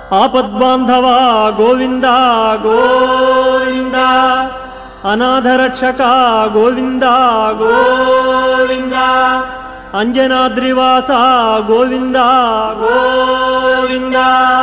ఆపద్బాంధవా గోవింద గోవింద అనాథరక్షక గోవింద గోవింద అంజనాద్రివాస గోవింద గోవింద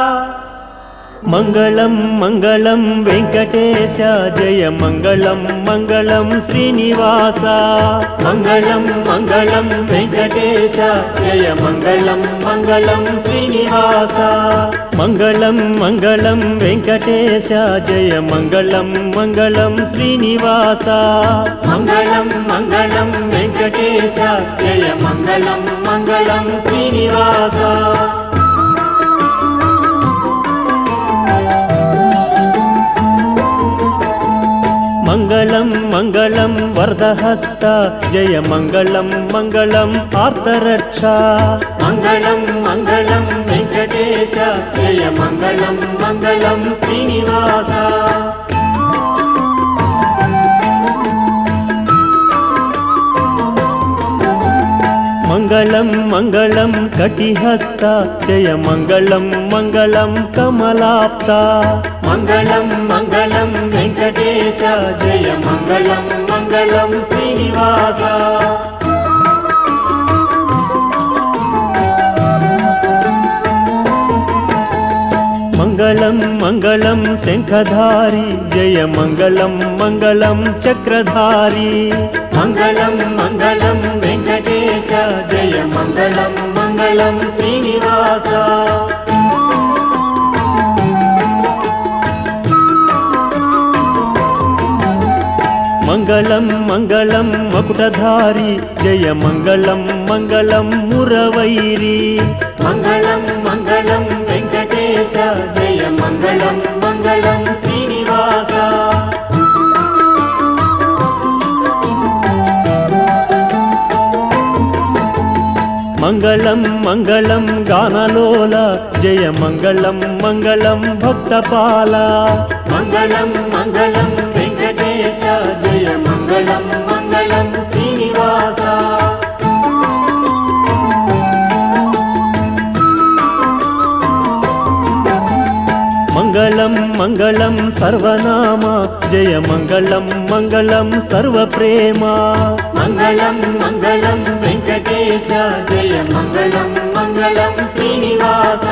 మంగళం మంగళం వెంకటేశ జయ మంగళం మంగళం శ్రీనివాస మంగళం మంగళం వెంకటేశ జయ మంగళం మంగళం శ్రీనివాస మంగళం మంగళం వెంకటేశ జయ మంగళం మంగళం శ్రీనివాస మంగళం మంగళం వెంకటేశ జయ మంగళం మంగళం శ్రీనివాస మంగళం మంగళం వరదహస్త జయ మంగళం మంగళం ఆర్తరక్ష మంగళం మంగళం వెంకటేశ జయ మంగళం మంగళం శ్రీనివాస మంగళం మంగళం కటిహస్త జయ మంగళం మంగళం కమలాప్త మంగళం మంగళం వెంకటేశ జయ మంగళం మంగళం శ్రీనివాస మంగళం మంగళం శంఖధారి జయ మంగళం మంగళం చక్రధారి మంగళం మంగళం వెంకటేశ జయ మంగళం మంగళం శ్రీనివాస మంగళం మంగళం మకుటధారి జయ మంగళం మంగళం మురవైరి మంగళం మంగళం వెంకటేశ జయ మంగళం మంగళం శ్రీనివాస మంగళం మంగళం గానలోల జయ మంగళం మంగళం భక్తపాల మంగళం మంగళం వెంకటేశ జయ మంగళం మంగళం శ్రీనివాస మంగళం మంగళం సర్వనామ జయ మంగళం మంగళం సర్వప్రేమ మంగళం మంగళం వెంకటేశ జయ మంగళం మంగళం శ్రీనివాస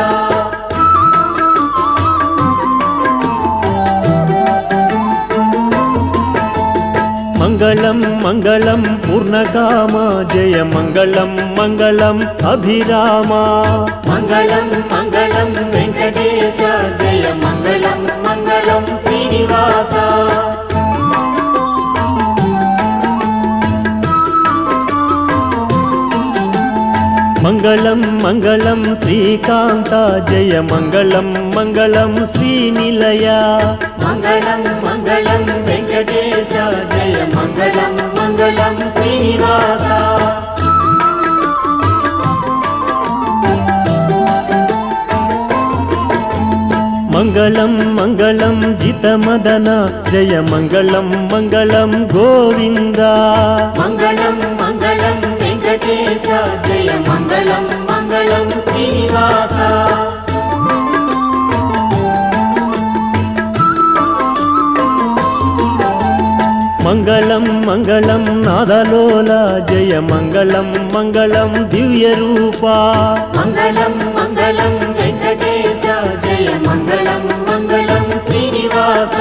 మంగళం మంగళం పూర్ణకామ జయ మంగళం మంగళం అభిరామ మంగళం మంగళం వెంకటేశ జయ మంగళం మంగళం శ్రీనివాస మంగళం మంగళం శ్రీకాంత జయ మంగళం మంగళం శ్రీనిలయ మంగళం మంగళం వెంకటేశ జయ మంగళం మంగళం శ్రీనివాస మంగళం మంగళం జితమదన జయ మంగళం మంగళం గోవింద మంగళం మంగళం వెంకటేశ జయ మంగళం మంగళం శ్రీనివాస మంగళం మంగళం నాదలోల జయ మంగళం మంగళం దివ్య రూపా మంగళం మంగళం వెంకటేశ జయ మంగళం మంగళం శ్రీనివాస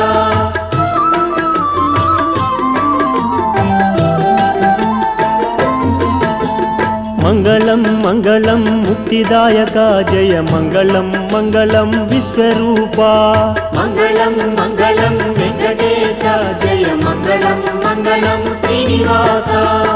మంగళం మంగళం ముక్తిదాయక జయ మంగళం మంగళం విశ్వరూపా మంగళం మంగళం వెంకటేశ జయ మంగళం మంగళం శ్రీనివాస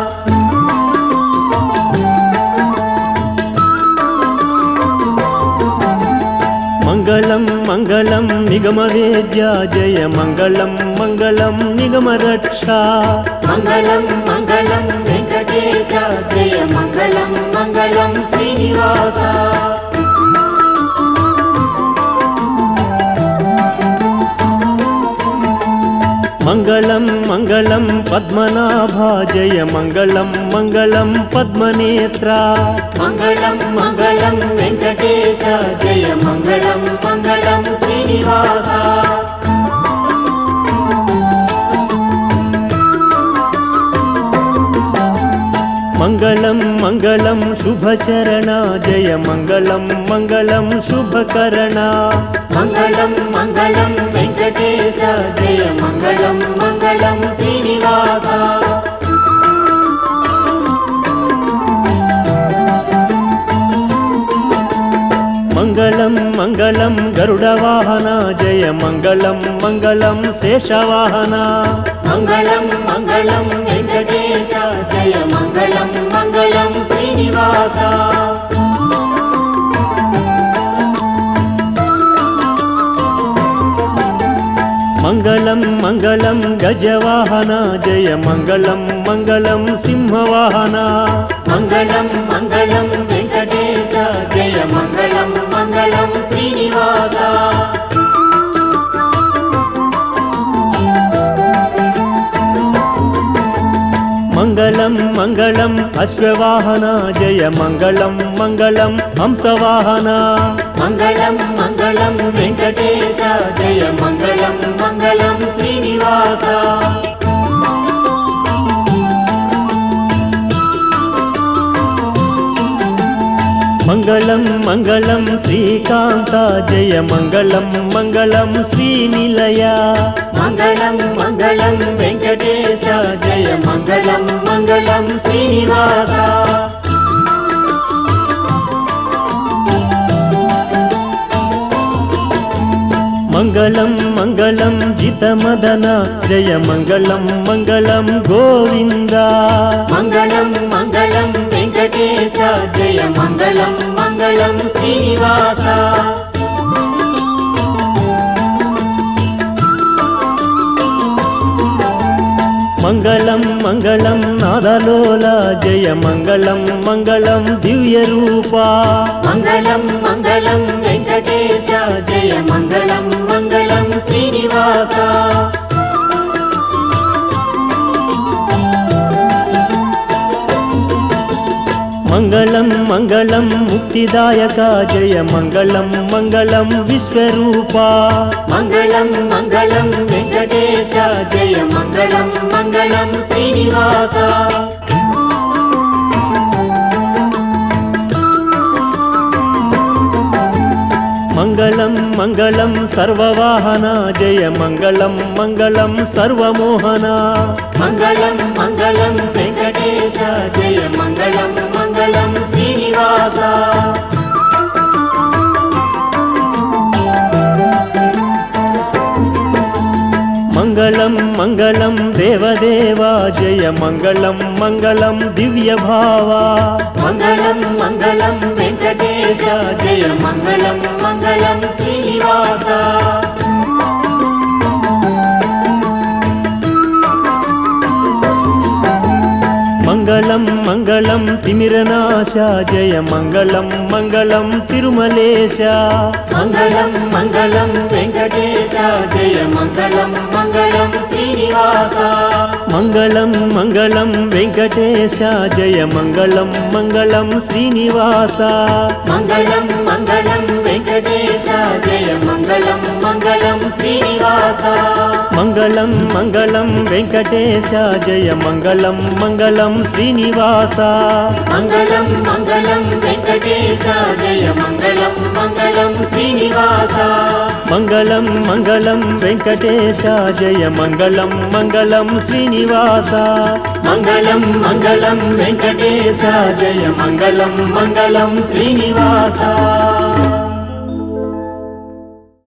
మంగళం మంగళం నిగమ వేద్య జయ మంగళం మంగళం నిగమ రక్ష మంగళం మంగళం వెంకటేశ జయ మంగళం మంగళం శ్రీనివాస మంగళం మంగళం పద్మనాభ జయ మంగళం మంగళం పద్మనేత్ర మంగళం మంగళం వెంకటేశ జయ మంగళం మంగళం చరణ జయ మంగళం మంగళం శుభకరణ మంగళం మంగళం వెంకటేశ జయ మంగళం మంగళం శ్రీనివాస మంగళం మంగళం గరుడ వాహన జయ మంగళం మంగళం శేషవాహన మంగళం మంగళం వెంకటేశ జయ మంగళం మంగళం శ్రీనివాస మంగళం మంగళం గజవాహన జయ మంగళం మంగళం సింహవాహన మంగళం మంగళం వెంకటేశ జయ మంగళం మంగళం శ్రీనివాస మంగళం మంగళం అశ్వవాహన జయ మంగళం మంగళం హంసవాహన మంగళం మంగళం వెంకటేశ జయ మంగళం మంగళం శ్రీనివాస మంగళం మంగళం శ్రీకాంత జయ మంగళం మంగళం శ్రీనిలయ మంగళం మంగళం వెంకటేశ జయ మంగళం మంగళం శ్రీనివాస మంగళం మంగళం జితమదన జయ మంగళం మంగళం గోవింద మంగళం మంగళం వెంకటేశ జయ మంగళం మంగళం శ్రీనివాస మంగళం మంగళం నాదలోల జయ మంగళం మంగళం దివ్య రూపా మంగళం మంగళం వెంకటేశ జయ మంగళం మంగళం శ్రీనివాస మంగళం మంగళం ముక్తిదాయక జయ మంగళం మంగళం విశ్వరూపా మంగళం మంగళం వెంకటేశ జయ మంగళం మంగళం శ్రీనివాస మంగళం మంగళం సర్వవాహన జయ మంగళం మంగళం సర్వమోహన మంగళం మంగళం వెంకటేశ జయ మంగళం మంగళం శ్రీనివాస మంగళం మంగళం దేవదేవా జయ మంగళం మంగళం దివ్య భావా మంగళం మంగళం వెంకటేశ జయ మంగళం మంగళం శ్రీనివాస మంగళం మంగళం తిమిరనాశ జయ మంగళం మంగళం తిరుమలేశ మంగళం మంగళం వెంకటేశ జయ మంగళం మంగళం శ్రీనివాస మంగళం మంగళం వెంకటేశ జయ మంగళం మంగళం శ్రీనివాస మంగళం మంగళం వెంకటేశ జయ మంగళం మంగళం శ్రీనివాస మంగళం మంగళం వెంకటేశ జయ మంగళం మంగళం శ్రీనివాస మంగళం మంగళం వెంకటేశ జయ మంగళం మంగళం శ్రీనివాస మంగళం మంగళం వెంకటేశ జయ మంగళం మంగళం శ్రీనివాస మంగళం మంగళం వెంకటేశ జయ మంగళం మంగళం శ్రీనివాస